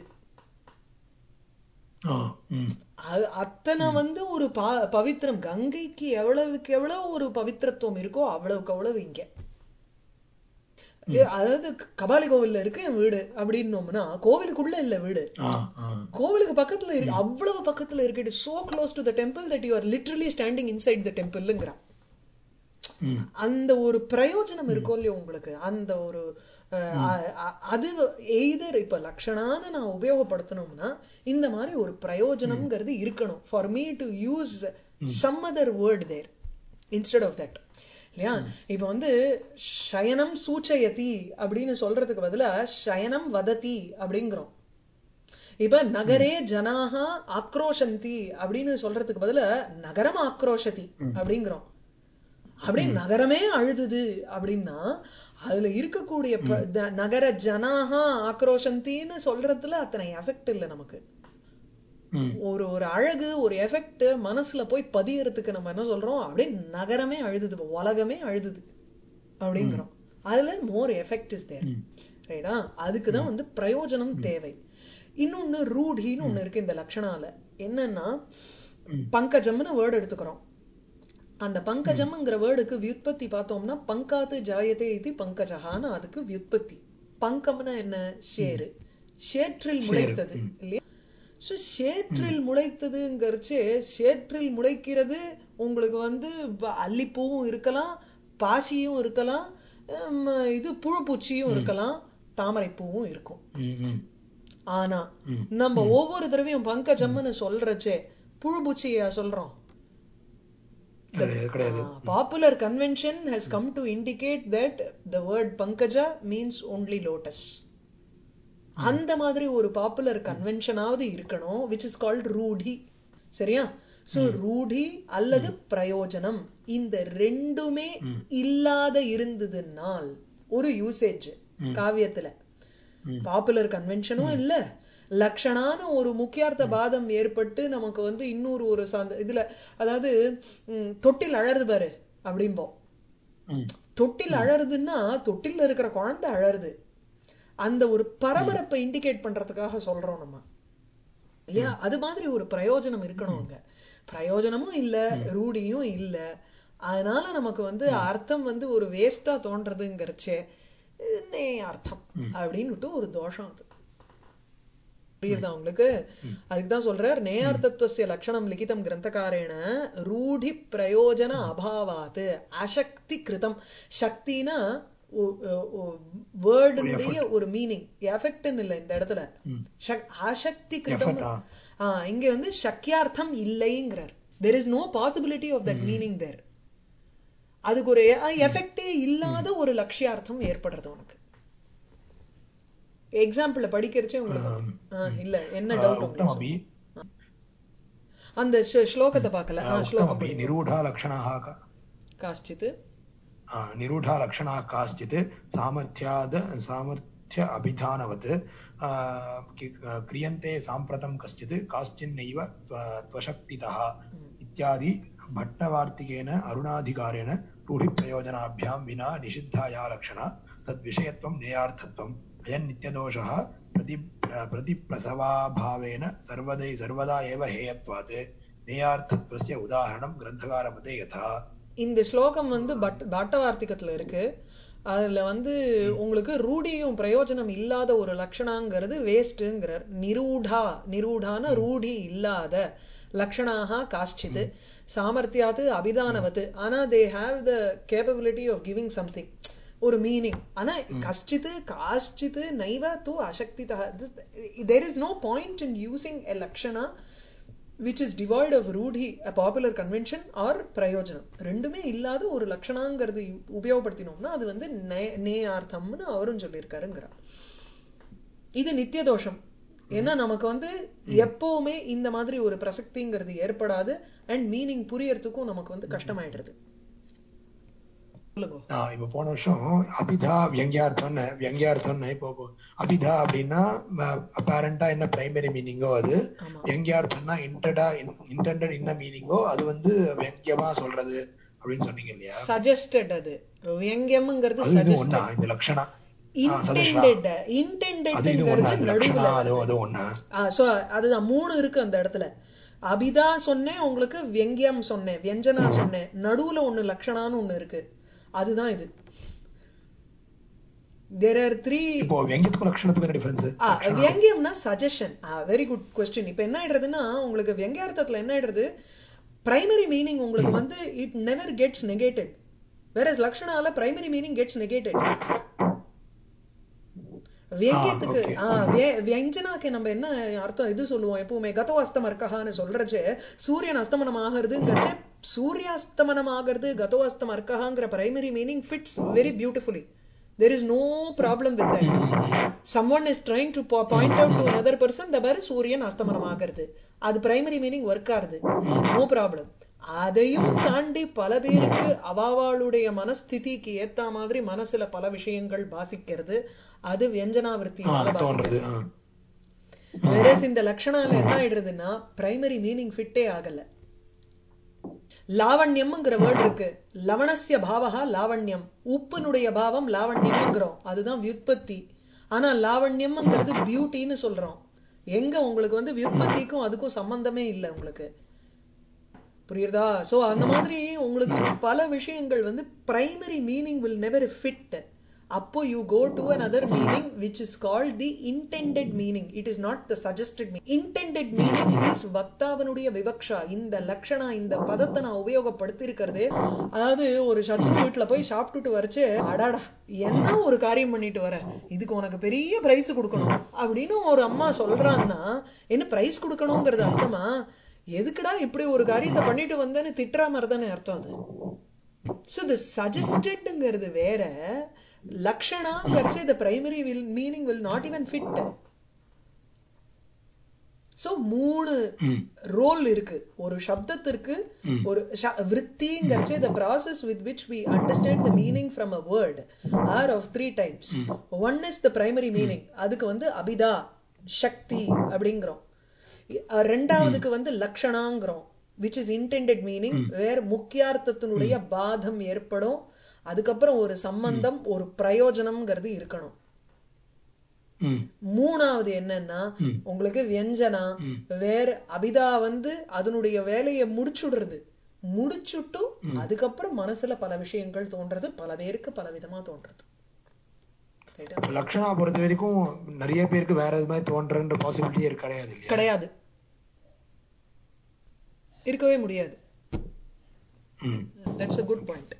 ஆ ம் அது- அத்தனை வந்து ஒரு பா பவித்திரம் கங்கைக்கு எவ்வளவுக்கு எவ்வளவு ஒரு பவித்திரத்துவம் இருக்கோ அவ்வளவுக்கு அவ்வளவு இங்க ஏ, அதாவது கபாலி கோவில்ல இருக்கு என் வீடு அப்படின்னோம்னா கோவிலுக்குள்ள இல்ல வீடு ஆ ஆ கோவிலுக்கு பக்கத்துல இருக்கு அவ்வளவு பக்கத்துல இருக்கு it so close to the temple that you are literally standing inside the டெம்பிள்ங்கிறான் ம் அந்த ஒரு பிரயோஜனம் இருக்கும் இல்லையா உங்களுக்கு அந்த ஒரு அஹ், அ- அ- அது எய்தர் இப்ப லட்சணான்னு நான் உபயோகப்படுத்தணும்னா இந்த மாதிரி ஒரு பிரயோஜனம்ங்கிறது இருக்கணும் for me to use some other word there instead of that இல்லையா இப்ப வந்து சயனம் சூச்சயதி அப்படின்னு சொல்றதுக்கு பதிலா சயனம் வததி அப்படிங்கிறோம் இப்ப நகரே ஜனாக ஆக்ரோஷந்தி அப்படின்னு சொல்றதுக்கு பதிலா நகரம் ஆக்ரோஷதி அப்படிங்கிறோம் அப்படியே நகரமே அழுதுது அப்படின்னா அதுல இருக்கக்கூடிய ப- த- நகர ஜனாக ஆக்ரோஷந்தின்னு சொல்றதுல அத்தனை எஃபெக்ட் இல்லை நமக்கு ம் ஒரு ஒரு அழகு ஒரு எஃபெக்ட் மனசுல போய் பதியறதுக்கு நம்ம என்ன சொல்றோம் அப்படியே நகரமே அழுதுது இப்ப உலகமே அழுதுது அப்படிங்கிறோம் அதுல மோர் எஃபெக்ட் இஸ் தேர் ரைட்டா அதுக்கு தான் வந்து பிரயோஜனம் தேவை இன்னொன்னு ரூಢின்னு ஒண்ணு இருக்கு இந்த லட்சணால என்னன்னா பங்கஜம்னு வேர்டு எடுத்துக்கிறோம் அந்த பங்கஜம்ங்கிற வேர்டுக்கு வியுத்பத்தி பார்த்தோம்னா பங்காத்து ஜாயதே இது பங்கஜஹான்னு அதுக்கு வியுத்பத்தி பங்கம்னா என்ன ஷேரு ஷேற்றில் முளைத்தது இல்லையா ஸோ ஷேற்றில் முளைத்ததுங்கிறச்சு ஷேற்றில் முளைக்கிறது உங்களுக்கு வந்து வ- அல்லிப்பூவும் இருக்கலாம் பாசியும் இருக்கலாம் ஹம், இது புழுப்பூச்சியும் இருக்கலாம் தாமரைப்பூவும் இருக்கும் ம் ம் ஆனா ம். நம்ம ஒவ்வொரு தடவையும் பங்கஜம்னு சொல்றச்சே புழுபூச்சியா சொல்றோம் கிடையாது கிடையாது popular convention has come to indicate that the word pankaja means only lotus அந்த மாதிரி ஒரு பாப்புலர் கன்வென்ஷனாவது இருக்கணும் விச் இஸ் கால்ட் ரூடி சரியா சோ ரூடி அல்லது பிரயோஜனம் இந்த ரெண்டுமே இல்லாத இருந்ததுனால் ஒரு யூசேஜ் காவியத்துல பாப்புலர் கன்வென்ஷனும் இல்ல லக்ஷணான ஒரு முக்கியார்த்த பாதம் ஏற்பட்டு நமக்கு வந்து இன்னொரு ஒரு சாந்த இதுல அதாவது ம், தொட்டில் அழறது பாரு அப்படிம்போம் ம் தொட்டில் அழறதுன்னா தொட்டில்ல இருக்கிற குழந்தை அழறது அந்த ஒரு பரபரப்பை இண்டிகேட் பண்றதுக்காக சொல்றோம் நம்ம இல்லையா அது மாதிரி ஒரு பிரயோஜனம் இருக்கணும் அங்க பிரயோஜனமும் இல்ல ரூடியும் இல்ல அதனால நமக்கு வந்து அர்த்தம் வந்து ஒரு வேஸ்டா தோன்றதுங்கிறச்சே என்னே அர்த்தம் அப்படின்னுட்டு ஒரு தோஷம் அது புரியுதா உங்களுக்கு அதுக்கு தான் சொல்றார் நேயார்த்தத்துவசிய லட்சணம் லிகிதம் கிரந்தகாரேன ரூடி பிரயோஜன அபாவாத் அசக்தி கிருதம் சக்தினா வேர்டுனுடைய ஒரு மீனிங் எஃபெக்ட்னு இல்லை இந்த இடத்துல சக்- அசக்தி கிருதம் Effect, ஆ. ஆ, இங்க வந்து சக்கியார்த்தம் இல்லைங்கிறார் there is no possibility of that meaning there அதுக்கு ஒரு எஃபெக்டே இல்லாத ஒரு லட்சியார்த்தம் ஏற்படுறது உனக்கு எக்ஸாம்பிள் படிக்கிறச்சே உங்களுக்கு ஆ, இல்ல என்ன டவுட் உங்களுக்கு उक्तमपि அந்த ஸ்ல- ஸ்லோகத்தை பார்க்கல ஆ, ஸ்லோகம் उक्तमपि निरूढा लक्षणाः क- காஷ்டித் आ, निरूढा लक्षणाः काश्चित् सामर्थ्याद् सामर्थ्य अभिधानवत् आ, कि- क्रियन्ते साम्प्रतं कश्चित् काश्चिन्नैव त्व- त्वशक्तितः इत्यादि भट्टवार्तिकेन अरुणाधिकारेण रूढिप्रयोजनाभ्यां विना निषिद्धा या लक्षणा तद्विषयत्वं नेयार्थत्वम् अयं नित्यदोषः प्रति प्रतिप्रसवाभावेन सर्वदै सर्वदा एव हेयत्वात् नेयार्थत्वस्य उदाहरणं ग्रन्थकारमते यथा இந்த ஸ்லோகம் வந்து பட் பாட்டவார்த்திகத்துல இருக்கு அதுல வந்து உங்களுக்கு ரூடியும் பிரயோஜனம் இல்லாத ஒரு லட்சணாங்கிறது வேஸ்ட்ங்கிறார் நிரூடா நிரூடான ரூடி இல்லாத லக்ஷணாக காஷ்டித் சாமர்த்தியாத்து அபிதானவத்து ஆனா they have the capability of giving something ஒரு மீனிங் ஆனா கஷ்டித் காஷ்டித் நைவ தூ அசக்தி there is no point in using a lakshana which is devoid of rudhi popular convention or பிரயோஜனம் ரெண்டுமே இல்லாத ஒரு லட்சணாங்கிறது உபயோகப்படுத்தினோம்னா அது வந்து நே- நேயார்த்தம்னு அவரும் சொல்லியிருக்காருங்கிறார் இது நித்திய தோஷம் ஏன்னா நமக்கு வந்து எப்பவுமே இந்த மாதிரி ஒரு பிரசக்திங்கிறது ஏற்படாது அண்ட் மீனிங் புரியறதுக்கும் நமக்கு வந்து கஷ்டமாயிடுறது சொல்லுங்க ஆஹ் இப்ப போன வருஷம் அபிதா வியங்கியார்த்தம்னு வியங்கியார்த்தம்னு இப்போ இப்போ அபிதா அப்படின்னா அப்பேரண்டா என்ன பிரைமரி மீனிங்கோ அது ஆமா வியங்கியார்த்தம்னா இன்டடா இன்டெண்டட் என்ன மீனிங்கோ அது வந்து வியங்கியமா சொல்றது அப்படின்னு சொன்னீங்க இல்லையா சஜஸ்டட் அது வியங்கியம்ங்கிறது அது இது ஒண்ணா சஜஸ்டட் இந்த லட்சணா ஆஹ் சஜஷனா இன்டெண்டட் அது இது ஒண்ணா இன்டெண்டட்ங்கிறது இந்த நடுவுல லட்சணா அது வருது அது ஒண்ணா ஸோ அதுதான் மூணு இருக்கு அந்த இடத்துல அபிதா சொன்னேன் உங்களுக்கு வியங்கியம் சொன்னேன் வியஞ்சனா சொன்னேன் நடுவுல ஒண்ணு லக்ஷணான்னு ஒண்ணு இருக்கு அதுதான் இது தேர் ஆர் த்ரீ இப்போ வியங்கியத்துக்கும் லட்சணத்துக்கும் என்ன டிஃபரன்ஸ் ஆ வியங்கியம்னா சஜஷன் வெரி குட் கொஸ்டின் இப்போ என்ன ஆயிடுறதுன்னா உங்களுக்கு வியங்கியார்த்தத்துல என்ன ஆயிடுறது பிரைமரி மீனிங் உங்களுக்கு வந்து இட் நெவர் கெட்ஸ் நெகேட்டட் வேற லக்ஷணால பிரைமரி மீனிங் கெட்ஸ் நெகேட்டட் வியங்கியத்துக்கு okay. ஆ, விய- வியஞ்சனாக்கு நம்ம என்ன அர்த்தம் இது சொல்லுவோம் எப்பவுமே கதோ அஸ்தம் அர்க்கஹான்னு சொல்றச்சே சூரியன் அஸ்தமனம் ஆகிறதுங்கிறச்சே சூரியாஸ்தமனம் ஆகிறது கதோ அஸ்தம் அர்க்கஹாங்கிற primary meaning fits very beautifully there is no problem with that someone is trying to po- point out to another person the பாரு சூரியன் அஸ்தமனம் ஆகிறது அது பிரைமரி மீனிங் ஒர்க் ஆகுது நோ ப்ராப்ளம் அதையும் தாண்டி பல பேருக்கு அவாவாளுடைய மனஸ்திதிக்கு ஏத்த மாதிரி மனசுல பல விஷயங்கள் பாசிக்கிறது அது வியஞ்சனாவிருத்தினால பாசிக்கிறது தோன்றது ஆஹ் வேறஸ் இந்த லட்சணால என்ன ஆயிடுறதுன்னா பிரைமரி மீனிங் ஃபிட்டே ஆகல லாவண்யம்ங்கிற வேர்ட் இருக்கு லவணஸ்ய பாவகா லாவண்யம் உப்புனுடைய பாவம் லாவண்யம்ங்கிறோம் அதுதான் வியுத்பத்தி ஆனா லாவண்யம்ங்கிறது பியூட்டின்னு சொல்றோம் எங்க உங்களுக்கு வந்து வியுத்பத்திக்கும் அதுக்கும் சம்பந்தமே இல்லை உங்களுக்கு புரியுறதா சோ அந்த மாதிரி உங்களுக்கு பல விஷயங்கள் வந்து primary meaning will never fit அப்போ you go to another meaning which is called the intended meaning it is not the suggested meaning intended meaning is வக்தாவனுடைய விவக்ஷா இந்த லட்சணா இந்த பதத்தை நான் உபயோகப்படுத்தி இருக்கிறதே அதாவது ஒரு சத்ரு வீட்டுல போய் சாப்பிட்டுட்டு வரைச்சு அடாடா என்ன ஒரு காரியம் பண்ணிட்டு வர இதுக்கு உனக்கு பெரிய பிரைஸ் கொடுக்கணும் அப்படின்னு ஒரு அம்மா சொல்றான்னா என்ன பிரைஸ் கொடுக்கணுங்கிறது அர்த்தமா எதுக்குடா இப்படி ஒரு காரியத்தை பண்ணிட்டு வந்தேன்னு திட்டுற மாதிரி தானே அர்த்தம் அது ஸோ த சஜஸ்டட்ங்கிறது வேற லக்ஷணாங்கிறச்சு the primary will meaning will not even fit so மூணு ம் ரோல் இருக்கு ஒரு சப்தத்திற்கு ஒரு விற்த்திங்கிறச்சு the process with which we understand the meaning from a word are of three types one is the primary meaning அதுக்கு வந்து அபிதா சக்தி அப்படிங்கிறோம் அஹ் ரெண்டாவதுக்கு வந்து லக்ஷணாங்கிறோம் விச் இஸ் இன்டெண்டட் மீனிங் வேற முக்கியார்த்தத்தினுடைய பாதம் ஏற்படும் அதுக்கப்புறம் ஒரு சம்பந்தம் ஒரு பிரயோஜனம்ங்கிறது இருக்கணும் ம் மூணாவது என்னன்னா உங்களுக்கு வியஞ்சனா வேற அபிதா வந்து அதனுடைய வேலையை முடிச்சுடுறது முடிச்சுட்டு அதுக்கப்புறம் மனசுல பல விஷயங்கள் தோன்றது பல பேருக்கு பல விதமா தோன்றது ரைட்டா? இப்ப லக்ஷணா பொறுத்த வரைக்கும் நிறைய பேருக்கு வேற இது மாதிரி தோன்றன்ற பாசிபிலிட்டியே கிடையாது இல்லையா கிடையாது இருக்கவே முடியாது ம் தட்ஸ் அ குட் பாயிண்ட்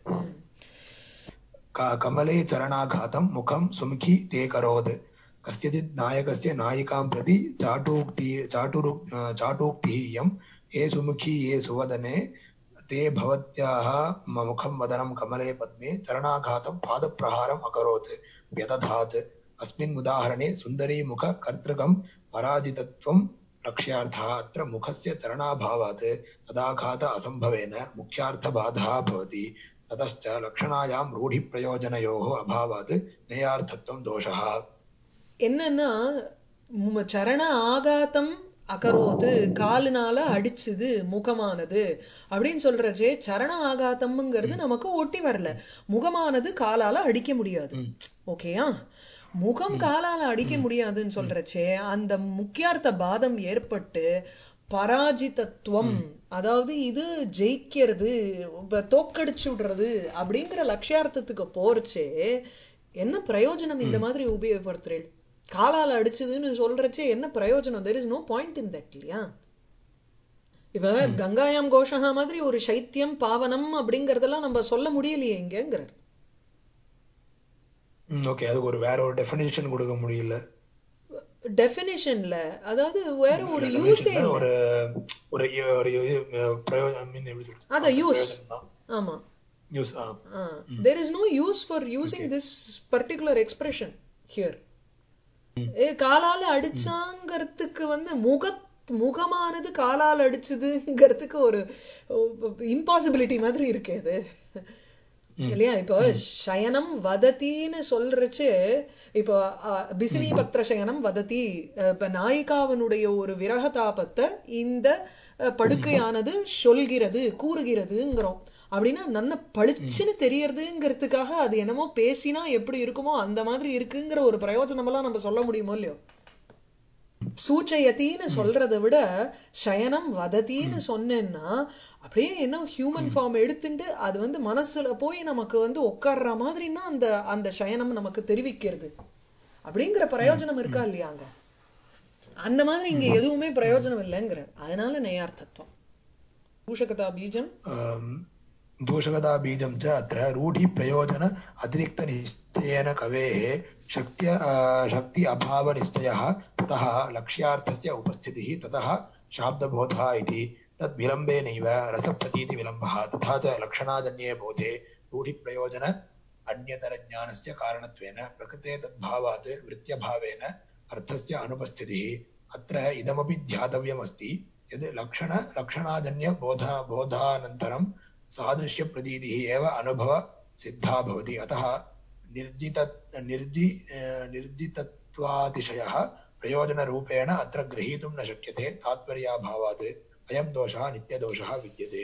क- कमले चरणाघातं मुखं सुमुखी ते करोत् कस्यचित् नायकस्य नायिकां प्रति चाटूक्ति चाटुरु चाटूक्तिः इयं हे सुमुखी ये सुवदने ते भवत्याः म- मुखं वदनं कमले पद्मे चरणाघातं पादप्रहारम् अकरोत् व्यदधात् अस्मिन् उदाहरणे सुन्दरी मुख कर्तृकं पराजितत्वं लक्ष्यार्थः अत्र मुखस्य चरणाभावात् तदाघात असम्भवेन मुख्यार्थबाधः भवति ततश्च लक्षणायां रूढिप्रयोजनयोः अभावात् नेयार्थत्वं दोषः என்னன்னா ம- சரண ஆகாத்தம் அகரோது காலுனால அடிச்சுது முகமானது அப்படின்னு சொல்றச்சே சரண ஆகாத்தம்ங்கிறது நமக்கு ஒட்டி வரல முகமானது காலால அடிக்க முடியாது ஓகேயா முகம் காலால அடிக்க முடியாதுன்னு சொல்றச்சே அந்த முக்கியார்த்த பாதம் ஏற்பட்டு பராஜிதத்துவம் அதாவது இது ஜெயிக்கிறது இப்ப தோக்கடிச்சு விடுறது அப்படிங்கிற லட்சியார்த்தத்துக்கு போறச்சே என்ன பிரயோஜனம் இந்த மாதிரி உபயோகப்படுத்துறேன் காலால அடிச்சதுன்னு சொல்றச்சே என்ன பிரயோஜனம் there is no point in that இல்லையா இப்ப கங்காயாம் கோஷகா மாதிரி ஒரு சைத்தியம் பாவனம் அப்படிங்கறதெல்லாம் நம்ம சொல்ல முடியலையே இங்கங்கிறார் ஓகே அதுக்கு ஒரு வேற ஒரு டெஃபினேஷன் கொடுக்க முடியல டெஃபினிஷன்ல அதாவது வேற ஒரு இல்ல, யூஸே definition ல இல்ல ஒரு ஒரு ஒரு இது, அஹ், பிரயோஜனம் I mean, எப்படி சொல்றது? அத யூஸ் பிரயோஜனம் தான். ஆமா use, ஆ. There is no use for using this particular expression here ஏ காலால அடிச்சாங்கிறதுக்கு வந்து முக முகமானது காலால் அடிச்சதுங்கிறதுக்கு ஒரு இம்பாசிபிலிட்டி மாதிரி இருக்கு அது இல்லையா இப்போ சயனம் வதத்தின்னு சொல்றச்சு இப்போ அஹ், பிசினி பத்திர சயனம் வதத்தி அஹ், இப்ப நாயிகாவினுடைய ஒரு விரக தாபத்தை இந்த அஹ், படுக்கையானது சொல்கிறது கூறுகிறதுங்கிறோம் அப்படின்னா நன்ன பளிச்சுன்னு தெரியறதுங்கிறதுக்காக அது என்னமோ பேசினா எப்படி இருக்குமோ அந்த மாதிரி இருக்குங்கிற ஒரு பிரயோஜனமெல்லாம் நம்ம சொல்ல முடியுமோ இல்லையோ சூச்சயத்தின்னு சொல்றதை விட சயனம் வதத்தின்னு சொன்னேன்னா அப்படியே என்ன ஹியூமன் ஃபார்ம் எடுத்துட்டு அது வந்து மனசுல போய் நமக்கு வந்து உட்கார்ற மாதிரின்னா அந்த அந்த சயனம் நமக்கு தெரிவிக்கிறது அப்படிங்கிற பிரயோஜனம் இருக்கா இல்லையா அங்க அந்த மாதிரி இங்க எதுவுமே பிரயோஜனம் இல்லைங்கிற அதனால நெய்யார்த்தத்துவம் பூஷகதா பீஜம் अम्, दूषकताबीजं च अत्र रूढिप्रयोजन अतिरिक्तनिश्चयेन कवेः शक्त्य अ, शक्ति अभावनिश्चयः ततः लक्ष्यार्थस्य उपस्थितिः ततः शाब्दबोधः इति तद् विलम्बेनैव रसप्रतीतिविलम्बः तथा च लक्षणाजन्ये बोधे रूढिप्रयोजन अन्यतरज्ञानस्य कारणत्वेन प्रकृते तद्भावात् वृत्त्यभावेन अर्थस्य अनुपस्थितिः अत्र इदमपि ध्यातव्यमस्ति यद् लक्षण लक्षणाजन्यबोध बोधानन्तरं सादृश्यप्रतीतिः एव अनुभवसिद्धा भवति अतः निर्जित निर्जि निर्जितत्वातिशयः प्रयोजनरूपेण अत्र ग्रहीतुं न शक्यते तात्पर्याभावात् अयं दोषः नित्यदोषः विद्यते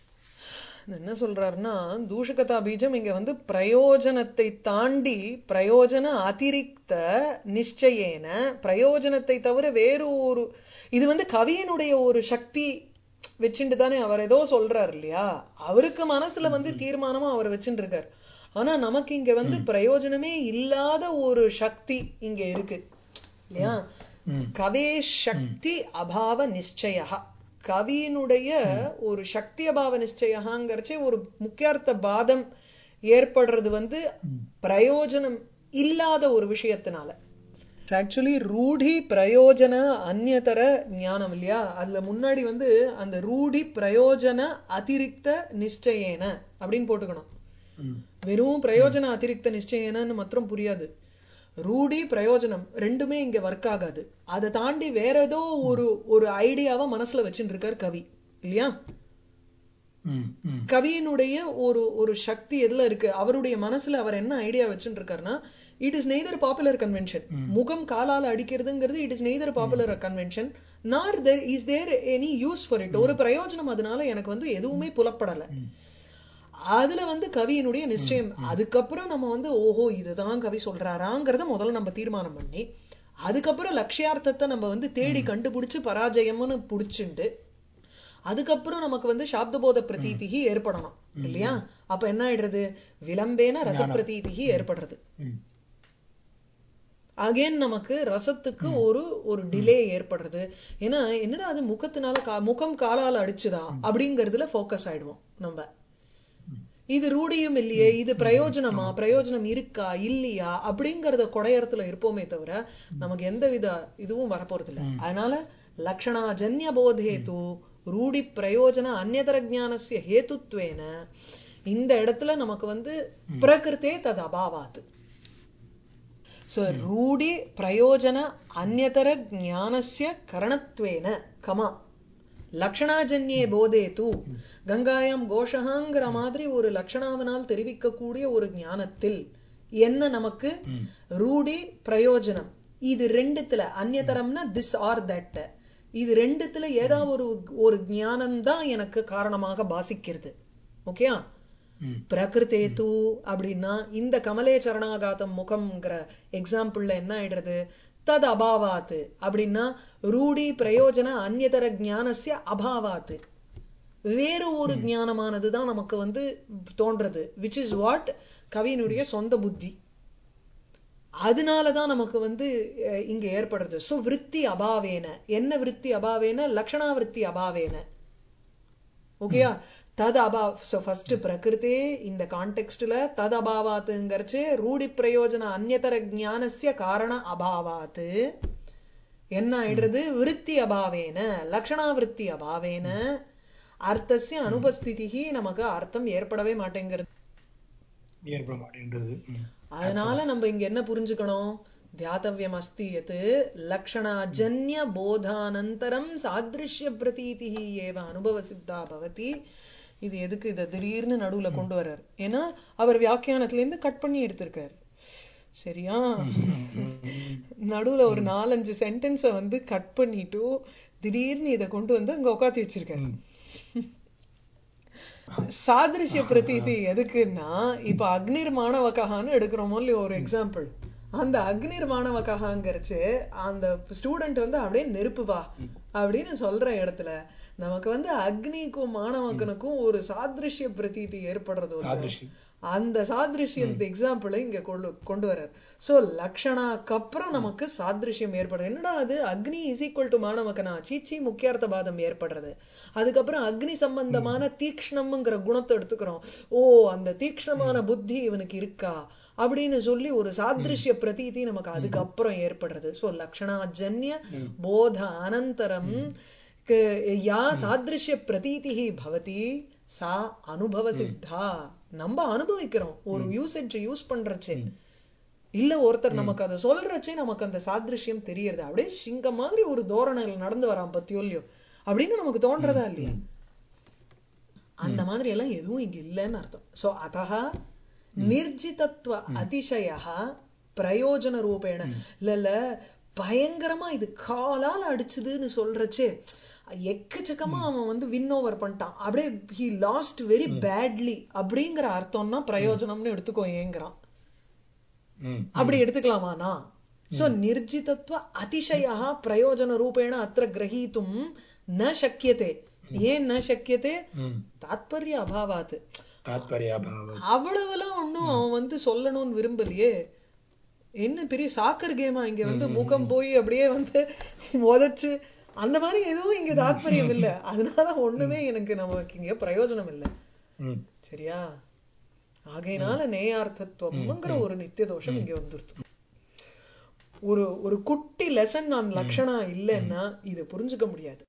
என்ன சொல்றாருன்னா தூஷகதா பீஜம் இங்க வந்து பிரயோஜனத்தை தாண்டி பிரயோஜன அதிரிக்த நிச்சயேன பிரயோஜனத்தை தவிர வேறு ஒரு இது வந்து கவியனுடைய ஒரு சக்தி வச்சுட்டு தானே அவர் ஏதோ சொல்றாரு இல்லையா அவருக்கு மனசுல வந்து தீர்மானமா அவர் வச்சுட்டு இருக்கார் ஆனா நமக்கு இங்க வந்து பிரயோஜனமே இல்லாத ஒரு சக்தி இங்க இருக்கு இல்லையா கவே சக்தி அபாவ நிச்சயா கவியினுடைய ஒரு சக்தி அபாவ நிச்சயங்கிறச்சே ஒரு முக்கியார்த்த பாதம் ஏற்படுறது வந்து பிரயோஜனம் இல்லாத ஒரு விஷயத்தினால ஆக்சுவலி ரூಢி பிரயோஜன அந்நியதர ஞானம் இல்லையா அதுல முன்னாடி வந்து அந்த ரூಢி பிரயோஜன அதிரிக்த நிச்சயேன அப்படின்னு போட்டுக்கணும் வெறும் பிரயோஜன அதிரிக்த நிச்சயேனன்னு மாத்திரம் புரியாது ரூಢி பிரயோஜனம் ரெண்டுமே இங்க ஒர்க் ஆகாது அதை தாண்டி வேற ஏதோ ஒரு ஒரு ஐடியாவை மனசுல வச்சுட்டு இருக்கார் கவி இல்லையா ம், ம், கவியினுடைய ஒரு ஒரு சக்தி எதுல இருக்கு அவருடைய மனசுல அவர் என்ன ஐடியா வச்சுட்டு இருக்காருன்னா it is neither popular convention முகம் காலால அடிக்கிறதுங்கிறது it is neither popular convention nor there is there any use for it ஒரு பிரயோஜனம் அதனால எனக்கு வந்து எதுவுமே புலப்படல அதுல வந்து கவியினுடைய நிச்சயம் அதுக்கப்புறம் நம்ம வந்து ஓஹோ இதுதான் கவி சொல்றாராங்கிறத முதல்ல நம்ம தீர்மானம் பண்ணி அதுக்கப்புறம் லட்சியார்த்தத்தை நம்ம வந்து தேடி கண்டுபிடிச்சு பராஜயம்னு புடிச்சுண்டு அதுக்கப்புறம் நமக்கு வந்து சாப்தபோத பிரதீதிகி ஏற்படணும் இல்லையா அப்ப என்ன ஆயிடுறது விளம்பேன ரச பிரதீதிகி ஏற்படுறது ம். அகைன் நமக்கு ரசத்துக்கு ஒரு ஒரு டிலே ஏற்படுறது ஏன்னா என்னடா அது முகத்தினால கா- முகம் காலால அடிச்சுதா அப்படிங்கறதுல ஃபோக்கஸ் ஆயிடுவோம் நம்ம இது ரூடியும் இல்லையே இது பிரயோஜனமா பிரயோஜனம் இருக்கா இல்லையா அப்படிங்கறத குடையறதுல இருப்போமே தவிர நமக்கு எந்த வித இதுவும் வரப்போறது இல்ல அதனால லக்ஷணாஜன்ய போதேது ரூடி பிரயோஜன அந்நதர ஜானசிய ஹேத்துத்வேன இந்த இடத்துல நமக்கு வந்து பிரகிருத்தே தது அபாவாத்து ಸೊ ರೂಢಿ ಪ್ರಯೋಜನ ಅನ್ಯತರ ಜ್ಞಾನಸ್ಯ ಕರಣತ್ವೇನ ಕಮ லக்ஷணாஜன்யே போதேது கங்காயாம் கோஷகாங்கிற மாதிரி ஒரு லக்ஷணாவனால் தெரிவிக்கக்கூடிய ஒரு ஞானத்தில் என்ன நமக்கு ரூடி பிரயோஜனம் இது ரெண்டுத்துல அந்நியதரம்னா திஸ் ஆர் தட் இது ரெண்டுத்துல ஏதாவது ஒரு ஒரு ஞானம் தான் எனக்கு காரணமாக பாசிக்கிறது ஓகேயா ம். பிரகிருத்தே தூ அப்படின்னா இந்த கமலே சரணாகாதம் முகம்ங்கிற எக்ஸாம்பிள்ல என்ன ஆயிடுறது தத் அபாவாத்து அப்படின்னா ரூடி பிரயோஜன அந்நியதர ஞானஸ்ய அபாவாத்து வேறு ஒரு ஞானமானது தான் நமக்கு வந்து தோன்றது விச் இஸ் வாட் கவியினுடைய சொந்த புத்தி அதனாலதான் நமக்கு வந்து அஹ், இங்க ஏற்படுறது சோ விருத்தி அபாவேன என்ன விருத்தி அபாவேன லக்ஷணா விருத்தி அபாவேன ஓகேயா தத் அபா ஸோ ஃபர்ஸ்ட் பிரகிருத்தே இந்த கான்டெக்ஸ்ட்ல தத் அபாவாத்துங்கிறச்சு ரூடி பிரயோஜன அந்நியதர ஞானஸ்ய காரண அபாவாத்து என்ன ஆயிடுறது விருத்தி அபாவேன லக்ஷணா விருத்தி அபாவேன அர்த்தசிய அனுபஸ்திதிகி நமக்கு அர்த்தம் ஏற்படவே மாட்டேங்கிறது ஏற்பட மாட்டேன்றது ம். அதனால நம்ம இங்க என்ன புரிஞ்சுக்கணும் தியாத்தவியம் அஸ்தி யத் லக்ஷணாஜன்ய போதானந்தரம் சாதிருஷ்ய பிரதீதி ஏவ அனுபவ சித்தா பவதி இது எதுக்கு இதை திடீர்னு நடுவுல கொண்டு வர்றார் ஏன்னா அவர் வியாக்கியானத்துல இருந்து கட் பண்ணி எடுத்திருக்காரு சரியா நடுவுல ஒரு நாலஞ்சு சென்டென்ஸை வந்து கட் பண்ணிட்டு திடீர்னு இதை கொண்டு வந்து அங்க உட்காத்தி வச்சிருக்காரு சாதிருஷ்ய பிரதீதி எதுக்குன்னா இப்ப அக்னிர் மாணவகான்னு எடுக்கிறோமோ இல்லையோ ஒரு எக்ஸாம்பிள் அந்த அக்னிர் மாணவகாங்கிறச்சு அந்த ஸ்டூடெண்ட் வந்து அப்படியே நெருப்பு வா அப்படின்னு சொல்ற இடத்துல நமக்கு வந்து அக்னிக்கும் மாணவகனுக்கும் ஒரு சாதிருஷ்ய பிரதீதி ஏற்படுறது ஒரு சாதிருஷ்யம். அந்த சாதிருஷ்யம் எக்ஸாம்பிளை இங்க கொண்டு கொண்டு வர்றார் சோ லக்ஷணாக்கு அப்புறம் நமக்கு சாதிருஷ்யம் ஏற்படுறது என்னடா அது அக்னி இஸ் ஈக்குவல் டு மாணவகனா சீச்சி முக்கியார்த்த பாதம் ஏற்படுறது அதுக்கப்புறம் அக்னி சம்பந்தமான தீக்ஷ்ணம்ங்கிற குணத்தை எடுத்துக்கிறோம் ஓ அந்த தீக்ஷ்ணமான புத்தி இவனுக்கு இருக்கா அப்படின்னு சொல்லி ஒரு சாதிருஷ்ய பிரதீதி நமக்கு அதுக்கப்புறம் ஏற்படுறது சோ லக்ஷணாஜன்ய போத அனந்தரம் क- या சாதிருஷ்ய பிரதீதிஹி பவதி சா அனுபவ சித்தா நம்ம அனுபவிக்கிறோம் ஒரு யூசேஜ் யூஸ் பண்றச்சே இல்ல ஒருத்தர் நமக்கு அதை சொல்றச்சே நமக்கு அந்த சாதிருஷ்யம் தெரியறது அப்படியே சிங்கம் மாதிரி ஒரு தோரணையில் நடந்து வரான் பத்தியோ இல்லையோ அப்படின்னு நமக்கு தோன்றதா இல்லையா அந்த மாதிரி எல்லாம் எதுவும் இங்க இல்லைன்னு அர்த்தம் சோ அதஹ நிர்ஜிதத்துவ அதிசய பிரயோஜன ரூபேண இல்ல இல்ல பயங்கரமா இது காலால அடிச்சுதுன்னு சொல்றச்சே எக்கச்சக்கமா அவன் வந்து வின் ஓவர் பண்ணிட்டான் அப்படியே ஹி லாஸ்ட் வெரி பேட்லி அப்படிங்கிற அர்த்தம்னா பிரயோஜனம்னு எடுத்துக்கோ ஏங்குறான் ம். அப்படி எடுத்துக்கலாமானா சோ நிர்ஜிதத்துவ அதிசய பிரயோஜன ரூபேண அத்திர கிரகீத்தும் ந சக்கியதே ஏன் ந சக்கியதே ம். தாத்பரிய அபாவாத் தாத்பர்யாபாவம் அவ்வளவுலாம் ஒண்ணும் அவன் வந்து சொல்லணும்னு விரும்பலையே என்ன பெரிய சாக்கர் கேமா இங்க வந்து மூக்கம் போய் அப்படியே வந்து உதைச்சு அந்த மாதிரி எதுவும் இங்க தாத்பரியம் இல்ல அதனால ஒண்ணுமே எனக்கு நமக்கு இங்க பிரயோஜனம் இல்ல ம். சரியா ஆகையினால நேயார்த்தத்துவம்ங்கிற ஒரு நித்திய தோஷம் இங்க வந்துருது ஒரு ஒரு குட்டி லெசன் நான் லக்ஷணா இல்லைன்னா இதை புரிஞ்சுக்க முடியாது